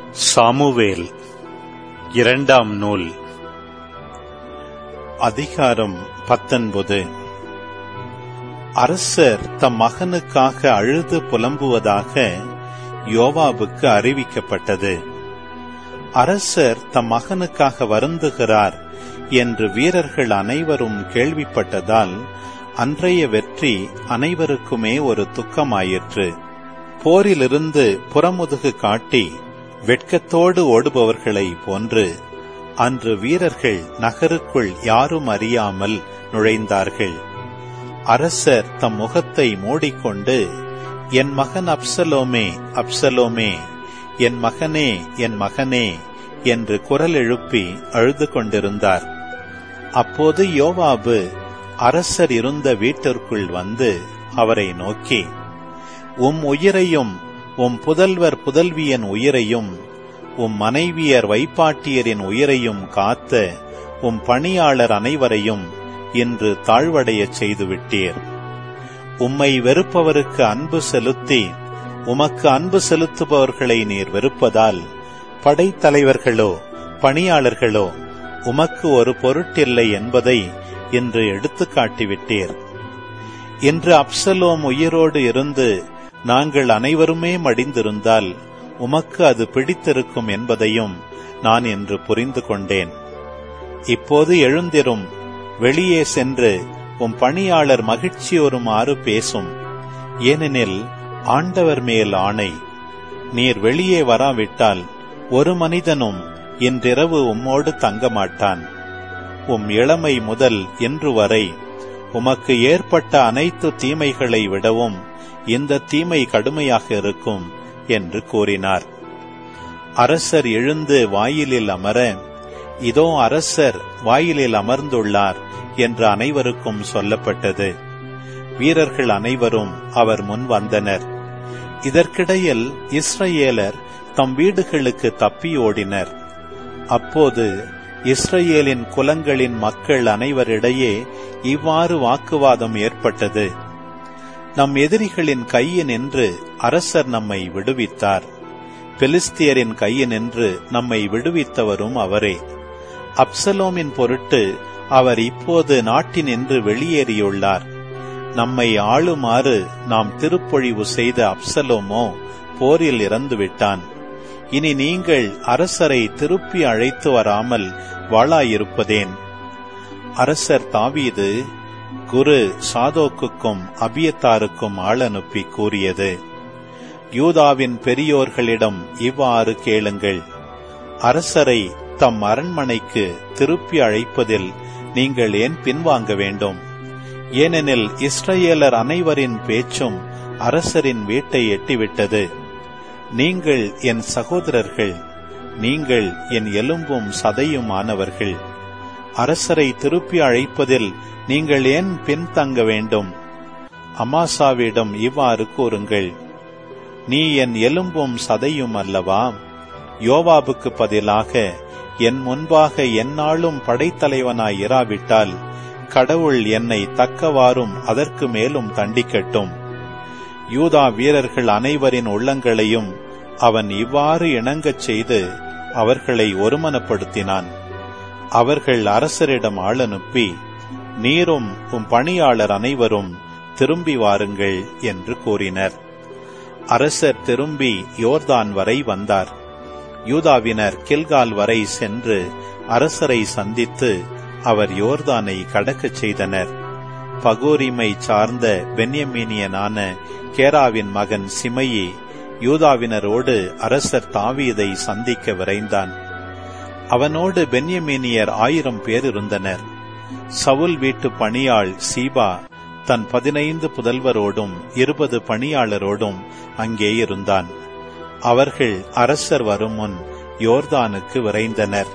Samuel இரண்டாம் நூல் அதிகாரம் பத்தொன்பது அரசர் தம் மகனுக்காக அழுது புலம்புவதாக யோவாபுக்கு அறிவிக்கப்பட்டது அரசர் தம் மகனுக்காக வருந்துகிறார் என்று வீரர்கள் அனைவரும் கேள்விப்பட்டதால் அன்றைய வெற்றி அனைவருக்குமே ஒரு துக்கமாயிற்று போரிலிருந்து புறமுதுகு காட்டி வெட்கத்தோடு ஓடுபவர்களை போன்று அன்று வீரர்கள் நகருக்குள் யாரும் அறியாமல் நுழைந்தார்கள் அரசர் தம் முகத்தை மூடிக்கொண்டு என் மகன் அப்சலோமே அப்சலோமே என் மகனே என் மகனே என்று குரல் எழுப்பி அழுது கொண்டிருந்தார் அப்போது யோவாபு அரசர் இருந்த வீட்டிற்குள் வந்து அவரை நோக்கி உம் உயிரையும் உம் புதல்வர் புதல்வியன் உயிரையும் உம் மனைவியர் வைப்பாட்டியரின் உயிரையும் காத்த உம் பணியாளர் அனைவரையும் இன்று தாழ்வடையச் செய்துவிட்டீர் உம்மை வெறுப்பவருக்கு அன்பு செலுத்தி உமக்கு அன்பு செலுத்துபவர்களை நீர் வெறுப்பதால் படைத்தலைவர்களோ பணியாளர்களோ உமக்கு ஒரு பொருட்டில்லை என்பதை இன்று எடுத்துக் காட்டிவிட்டீர் இன்று அப்சலோம் உயிரோடு இருந்து நாங்கள் அனைவருமே மடிந்திருந்தால் உமக்கு அது பிடித்திருக்கும் என்பதையும் நான் இன்று புரிந்து கொண்டேன் இப்போது எழுந்திரும் வெளியே சென்று உம் பணியாளர் மகிழ்ச்சியோருமாறு பேசும் ஏனெனில் ஆண்டவர் மேல் ஆணை நீர் வெளியே வராவிட்டால் ஒரு மனிதனும் இன்றிரவு உம்மோடு தங்க மாட்டான் உம் இளமை முதல் இன்று வரை உமக்கு ஏற்பட்ட அனைத்து தீமைகளை விடவும் இந்த தீமை கடுமையாக இருக்கும் என்று கூறினார் அரசர் எழுந்து வாயிலில் அமர இதோ அரசர் வாயிலில் அமர்ந்துள்ளார் என்று அனைவருக்கும் சொல்லப்பட்டது வீரர்கள் அனைவரும் அவர் முன் வந்தனர் இதற்கிடையில் இஸ்ரவேலர் தம் வீடுகளுக்கு தப்பி ஓடினர் அப்போது இஸ்ரேலின் குலங்களின் மக்கள் அனைவரிடையே இவ்வாறு வாக்குவாதம் ஏற்பட்டது நம் எதிரிகளின் கையினின்று அரசர் நம்மை விடுவித்தார் பெலிஸ்தியரின் கையினின்று நம்மை விடுவித்தவரும் அவரே அப்சலோமின் பொருட்டு அவர் இப்போது நாட்டினின்று வெளியேறியுள்ளார் நம்மை ஆளுமாறு நாம் திருப்பொழிவு செய்த அப்சலோமோ போரில் இறந்துவிட்டான் இனி நீங்கள் அரசரை திருப்பி அழைத்து வராமல் வாழாயிருப்பதேன் அரசர் தாவீது குரு சாதோக்குக்கும் அபியத்தாருக்கும் ஆள் அனுப்பி கூறியது யூதாவின் பெரியோர்களிடம் இவ்வாறு கேளுங்கள் அரசரை தம் அரண்மனைக்கு திருப்பி அழைப்பதில் நீங்கள் ஏன் பின்வாங்க வேண்டும் ஏனெனில் இஸ்ரேலர் அனைவரின் பேச்சும் அரசரின் வீட்டை எட்டிவிட்டது நீங்கள் என் சகோதரர்கள் நீங்கள் என் எலும்பும் சதையும் ஆனவர்கள் அரசரை திருப்பி அழைப்பதில் நீங்கள் ஏன் பின்தங்க வேண்டும் அமாசாவிடம் இவ்வாறு கூறுங்கள் நீ என் எலும்பும் சதையும் அல்லவா யோவாபுக்கு பதிலாக என் முன்பாக எந்நாளும் படைத்தலைவனாய் இராவிட்டால் கடவுள் என்னை தக்கவாறும் அதற்கு மேலும் தண்டிக்கட்டும் யூதா வீரர்கள் அனைவரின் உள்ளங்களையும் அவன் இவ்வாறு இணங்கச் செய்து அவர்களை ஒருமனப்படுத்தினான் அவர்கள் அரசரிடம் ஆள் அனுப்பி நீரும் உம் பணியாளர் அனைவரும் திரும்பி வாருங்கள் என்று கூறினர் அரசர் திரும்பி யோர்தான் வரை வந்தார் யூதாவினர் கில்கால் வரை சென்று அரசரை சந்தித்து அவர் யோர்தானை கடக்கச் செய்தனர் பகோரிமை சார்ந்த பென்யமீனியனான கேராவின் மகன் சிமையி யூதாவினரோடு அரசர் தாவீதை சந்திக்க விரைந்தான் அவனோடு பென்யமீனியர் ஆயிரம் பேர் இருந்தனர் சவுல் வீட்டு பணியாள் சீபா தன் பதினைந்து புதல்வரோடும் இருபது பணியாளரோடும் அங்கே இருந்தான் அவர்கள் அரசர் வரும் முன் யோர்தானுக்கு விரைந்தனர்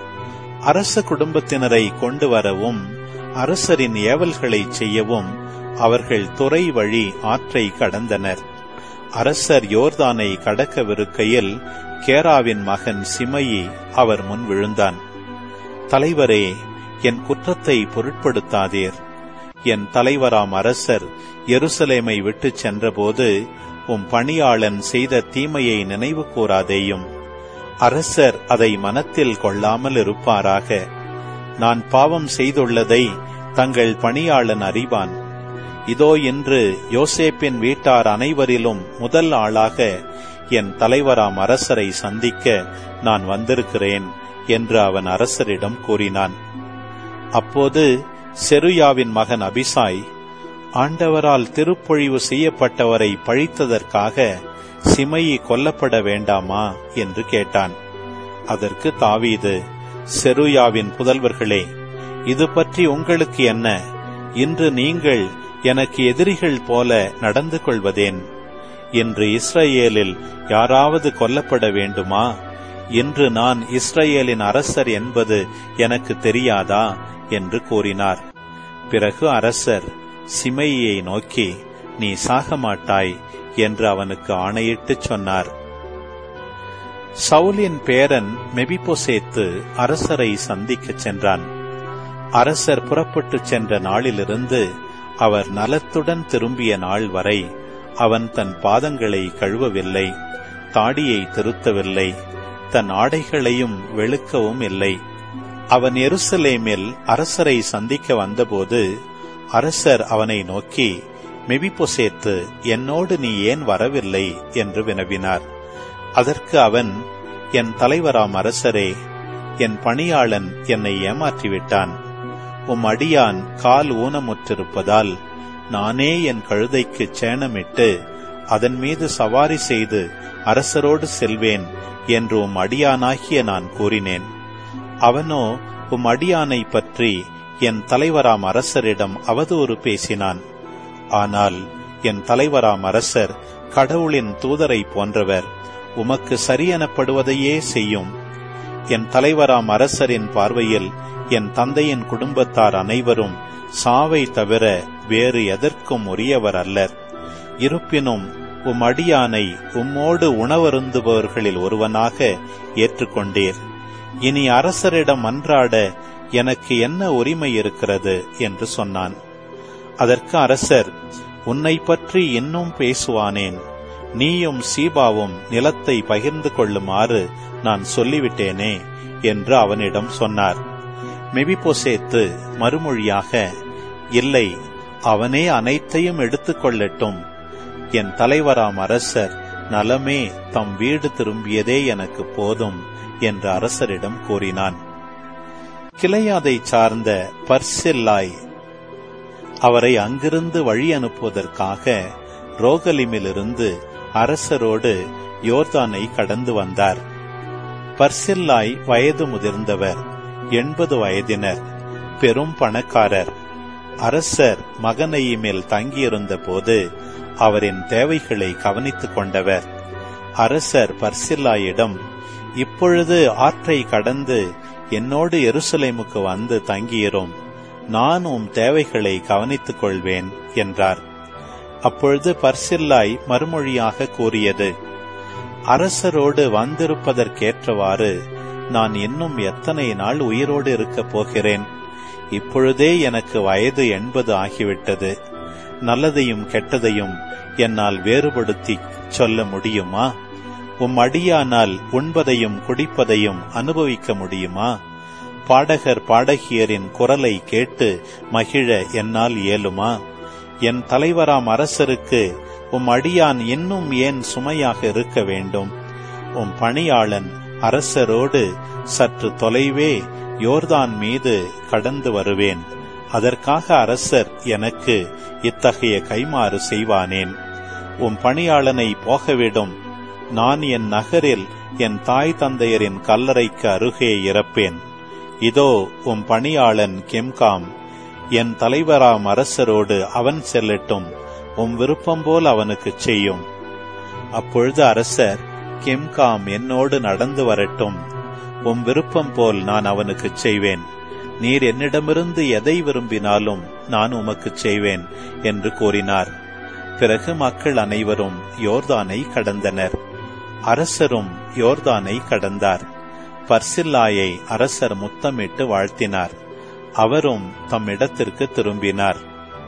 அரச குடும்பத்தினரை கொண்டு வரவும் அரசரின் ஏவல்களை செய்யவும் அவர்கள் துறை வழி ஆற்றை கடந்தனர் அரசர் யோர்தானை கடக்கவிருக்கையில் கேராவின் மகன் சிமையி அவர் முன் விழுந்தான் தலைவரே என் குற்றத்தை பொருட்படுத்தாதீர் என் தலைவராம் அரசர் எருசலேமை விட்டுச் சென்றபோது உம் பணியாளன் செய்த தீமையை நினைவு கூறாதேயும் அரசர் அதை மனத்தில் கொள்ளாமல் இருப்பாராக நான் பாவம் செய்துள்ளதை தங்கள் பணியாளன் அறிவான் இதோ இன்று யோசேப்பின் வீட்டார் அனைவரிலும் முதல் ஆளாக என் தலைவராம் அரசரை சந்திக்க நான் வந்திருக்கிறேன் என்று அவன் அரசரிடம் கூறினான் அப்போது செருயாவின் மகன் அபிசாய் ஆண்டவரால் திருப்பொழிவு செய்யப்பட்டவரை பழித்ததற்காக சிமையி கொல்லப்பட வேண்டாமா என்று கேட்டான் அதற்கு தாவீது செருயாவின் புதல்வர்களே இது பற்றி உங்களுக்கு என்ன இன்று நீங்கள் எனக்கு எதிரிகள் போல நடந்து கொள்வதேன் இன்று இஸ்ரேலில் யாராவது கொல்லப்பட வேண்டுமா இன்று நான் இஸ்ரேலின் அரசர் என்பது எனக்கு தெரியாதா என்று கூறினார் பிறகு அரசர் சிமையை நோக்கி நீ சாக மாட்டாய் என்று அவனுக்கு ஆணையிட்டுச் சொன்னார் சவுலின் பேரன் மெபிபோசேத்து அரசரை சந்திக்கச் சென்றான் அரசர் புறப்பட்டுச் சென்ற நாளிலிருந்து அவர் நலத்துடன் திரும்பிய நாள் வரை அவன் தன் பாதங்களை கழுவவில்லை தாடியை திருத்தவில்லை தன் ஆடைகளையும் வெளுக்கவும் இல்லை அவன் எருசலேமில் அரசரை சந்திக்க வந்தபோது அரசர் அவனை நோக்கி மெபிபொசேத்து என்னோடு நீ ஏன் வரவில்லை என்று வினவினார் அதற்கு அவன் என் தலைவராம் அரசரே என் பணியாளன் என்னை ஏமாற்றிவிட்டான் உம் அடியான் கால் ஊனமுற்றிருப்பதால் நானே என் கழுதைக்கு சேணமிட்டு அதன் மீது சவாரி செய்து அரசரோடு செல்வேன் என்று உம் அடியானாகிய நான் கூறினேன் அவனோ உம் அடியானை பற்றி என் தலைவராம் அரசரிடம் அவதூறு பேசினான் ஆனால் என் தலைவராம் அரசர் கடவுளின் தூதரை போன்றவர் உமக்கு சரியெனப்படுவதையே செய்யும் என் தலைவராம் அரசரின் பார்வையில் என் தந்தையின் குடும்பத்தார் அனைவரும் சாவை தவிர வேறு எதற்கும் உரியவர் அல்லர் இருப்பினும் உம் அடியானை உம்மோடு உணவருந்துபவர்களில் ஒருவனாக ஏற்றுக்கொண்டீர் இனி அரசரிடம் அன்றாட எனக்கு என்ன உரிமை இருக்கிறது என்று சொன்னான் அதற்கு அரசர் உன்னை பற்றி இன்னும் பேசுவானேன் நீயும் சீபாவும் நிலத்தை பகிர்ந்து கொள்ளுமாறு நான் சொல்லிவிட்டேனே என்று அவனிடம் சொன்னார் மெபிபோசேத்து மறுமொழியாக இல்லை அவனே அனைத்தையும் எடுத்துக்கொள்ளட்டும் என் தலைவராம் அரசர் நலமே தம் வீடு திரும்பியதே எனக்கு போதும் என்று அரசரிடம் கூறினான் கிளையாதை சார்ந்த பர்சில்லாய் அவரை அங்கிருந்து வழி அனுப்புவதற்காக ரோகலிமிலிருந்து அரசரோடு யோர்தானை கடந்து வந்தார் பர்சில்லாய் வயது முதிர்ந்தவர் எண்பது வயதினர் பெரும் பணக்காரர் அரசர் மகனையிமேல் தங்கியிருந்த போது அவரின் தேவைகளை கவனித்துக் கொண்டவர் அரசர் பர்சில்லாயிடம் இப்பொழுது ஆற்றை கடந்து என்னோடு எருசலேமுக்கு வந்து தங்கியிரும் நான் உம் தேவைகளை கவனித்துக் கொள்வேன் என்றார் அப்பொழுது பர்சில்லாய் மறுமொழியாக கூறியது அரசரோடு வந்திருப்பதற்கேற்றவாறு நான் இன்னும் எத்தனை நாள் உயிரோடு இருக்கப் போகிறேன் இப்பொழுதே எனக்கு வயது எண்பது ஆகிவிட்டது நல்லதையும் கெட்டதையும் என்னால் வேறுபடுத்தி சொல்ல முடியுமா உம் அடியானால் உண்பதையும் குடிப்பதையும் அனுபவிக்க முடியுமா பாடகர் பாடகியரின் குரலை கேட்டு மகிழ என்னால் இயலுமா என் தலைவராம் அரசருக்கு உம் அடியான் இன்னும் ஏன் சுமையாக இருக்க வேண்டும் உம் பணியாளன் அரசரோடு சற்று தொலைவே யோர்தான் மீது கடந்து வருவேன் அதற்காக அரசர் எனக்கு இத்தகைய கைமாறு செய்வானேன் உம் பணியாளனை போகவிடும் நான் என் நகரில் என் தாய் தந்தையரின் கல்லறைக்கு அருகே இறப்பேன் இதோ உம் பணியாளன் கெம்காம் என் தலைவராம் அரசரோடு அவன் செல்லட்டும் உம் விருப்பம் போல் அவனுக்குச் செய்யும் அப்பொழுது அரசர் கெம்காம் என்னோடு நடந்து வரட்டும் உம் விருப்பம் போல் நான் அவனுக்குச் செய்வேன் நீர் என்னிடமிருந்து எதை விரும்பினாலும் நான் உமக்குச் செய்வேன் என்று கூறினார் பிறகு மக்கள் அனைவரும் யோர்தானை கடந்தனர் அரசரும் யோர்தானை கடந்தார் பர்சில்லாயை அரசர் முத்தமிட்டு வாழ்த்தினார் அவரும் தம் இடத்திற்கு திரும்பினார்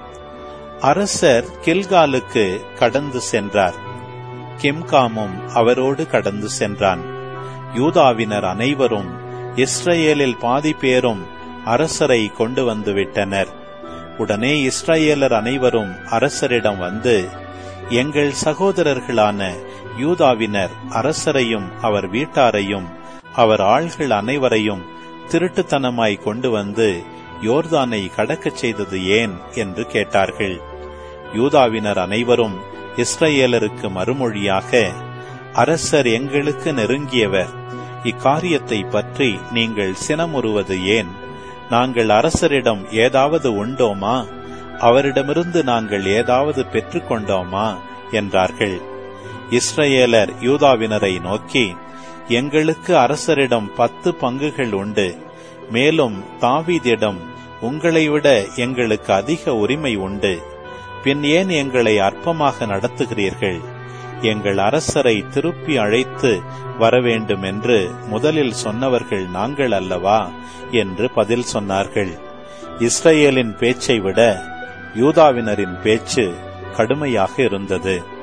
அரசர் கில்காலுக்கு கடந்து சென்றார் கிம்காமும் அவரோடு கடந்து சென்றான் யூதாவினர் அனைவரும் இஸ்ரேலில் பாதி பேரும் அரசரை கொண்டு வந்து விட்டனர் உடனே இஸ்ரேலர் அனைவரும் அரசரிடம் வந்து எங்கள் சகோதரர்களான யூதாவினர் அரசரையும் அவர் வீட்டாரையும் அவர் ஆள்கள் அனைவரையும் திருட்டுத்தனமாய் கொண்டு வந்து யோர்தானை கடக்கச் செய்தது ஏன் என்று கேட்டார்கள் யூதாவினர் அனைவரும் இஸ்ரேலருக்கு மறுமொழியாக அரசர் எங்களுக்கு நெருங்கியவர் இக்காரியத்தை பற்றி நீங்கள் சினமுறுவது ஏன் நாங்கள் அரசரிடம் ஏதாவது உண்டோமா அவரிடமிருந்து நாங்கள் ஏதாவது பெற்றுக்கொண்டோமா என்றார்கள் இஸ்ரேலர் யூதாவினரை நோக்கி எங்களுக்கு அரசரிடம் பத்து பங்குகள் உண்டு மேலும் தாவீதிடம் உங்களை விட எங்களுக்கு அதிக உரிமை உண்டு பின் ஏன் எங்களை அற்பமாக நடத்துகிறீர்கள் எங்கள் அரசரை திருப்பி அழைத்து வரவேண்டும் என்று முதலில் சொன்னவர்கள் நாங்கள் அல்லவா என்று பதில் சொன்னார்கள் இஸ்ரேலின் பேச்சை விட யூதாவினரின் பேச்சு கடுமையாக இருந்தது